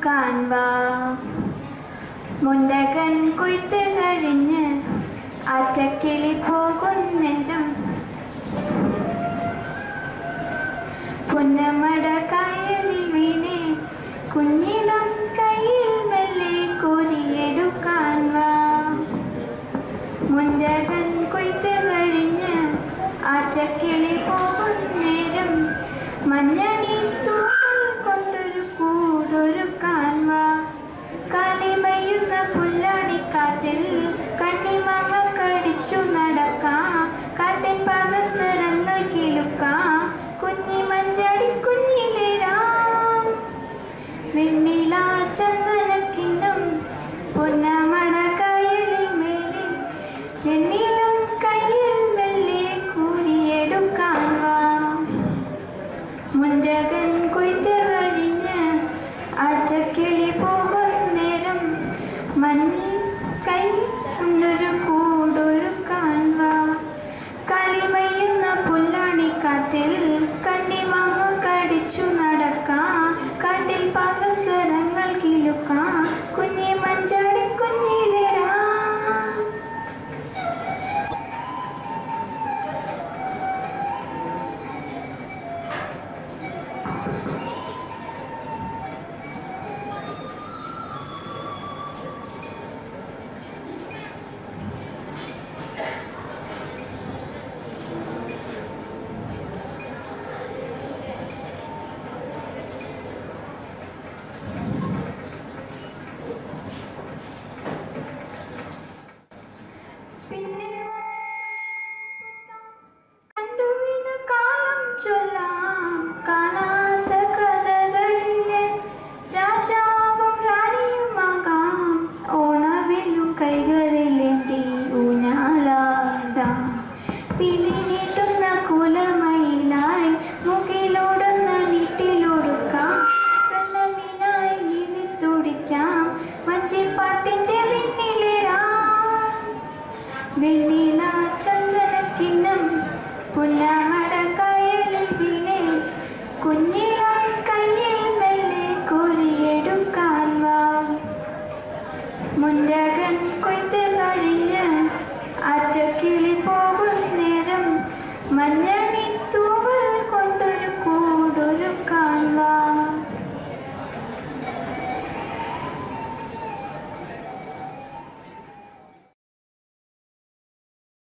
കൊയ്തെടുക്കാൻ വാ മുണ്ടകൻ കൊയ്ത്ത് കഴിഞ്ഞ് ആറ്റക്കിളി പോകുന്നേരം പുന്നമട കായലിൽ വീണേ കുഞ്ഞിളം കയ്യിൽ മെല്ലെ കോരിയെടുക്കാൻ വാ മുണ്ടകൻ കൊയ്ത്ത് കഴിഞ്ഞ് ആറ്റക്കിളി പോകുന്നേരം മഞ്ഞണി തൂക്കൾ കൊണ്ടൊരു കൂടൊരുക്കാൻ വാ കാലിമയുന്ന പുല്ലാണിക്കാറ്റിൽ കണ്ണിമാങ്ങ കടിച്ചു നടക്കാം കാട്ടിൽ പാദസരങ്ങൾ കിളുക്കാം കുഞ്ഞി മഞ്ചാടി കുഞ്ഞിലേരാം വെണ്ണില ചന്ദനക്കിണ്ണം പൊന്നമണ കയലിൽ മേലിൽ വെണ്ണിലും കയ്യിൽ മെല്ലെ കൂടിയെടുക്കാൻ വാ മുണ്ടകൻ കൊയ്ത്ത് കഴിഞ്ഞ് ആറ്റക്കിളി പോകുന്നേരം മഞ്ഞിൽ കൈ കൊണ്ടൊരു കൂടൊരുക്കാൻ വാ കളിമയുന്ന പുല്ലാണിക്കാറ്റിൽ കണ്ണിമാങ്ങ കടിച്ചു നടക്കാം കാട്ടിൽ പാദസരങ്ങൾ കിലുക്കാം കുഞ്ഞി മഞ്ചാടി കുഞ്ഞിലേരാ പിന്നെ കണ്ടുവീണ കാലം ചൊല്ലാം കാണാത്ത കഥകളിലെ രാജാവും റാണിയുമാകാം ഓണവിലും കൈകളിലേന്തി ഊഞ്ഞാലാടാം പിലി നീട്ടുന്ന കുലമയിലായി മുകിലോടുന്ന നീട്ടിലൊടുക്കാം സ്വർണ്ണമീനായി ഇനി തുടിക്കാം വഞ്ചിപ്പാട്ടിന്റെ പിന്നിലേറാം വെണ്ണില ചന്ദനക്കിണ്ണം പുല്ലാമട കയലിൽ വീണേ കുഞ്ഞിളം കയ്യിൽ മെല്ലെ കോരിയെടുക്കാൻ വാ മുണ്ടകൻ കൊയ്ത്ത് കഴിഞ്ഞ് ആറ്റക്കിളി പോകും നേരം മഞ്ഞ